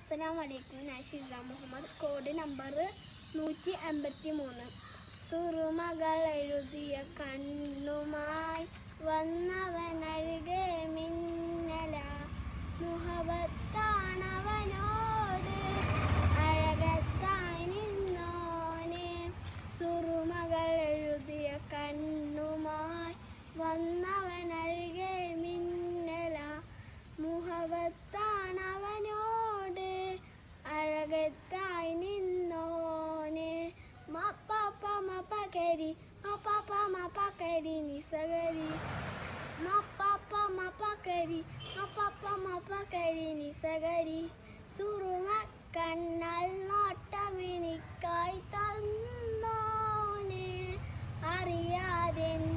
അസ്സലാം വലൈക്കും ഞാൻ ഷിസ മുഹമ്മദ് കോഡ് നമ്പർ നൂറ്റി എൺപത്തി മൂന്ന് സുറുമകൾ എഴുതിയ കണ്ണുമായി വന്നവനഴുകെ മിന്നല മുഹബത്താണവനോട് അഴകത്തായി നിന്നോനെ സുറുമകൾ എഴുതിയ കണ്ണുമായി വന്നവനഴുകെ മിന്നല മുഹബത്താണവനോട് അഴകത്തായി നിന്നോനെ മപ്പാപ്പ മപ്പകരി മപ്പാപ്പ മപ്പകരി നിസകരി മപ്പാപ്പ മപ്പകരി മപ്പാപ്പ മപ്പകരി നിസകരി സുറുങ്ങ കണ്ണാൽ നോട്ടമിനിക്കായി തന്നോനെ അറിയാതെ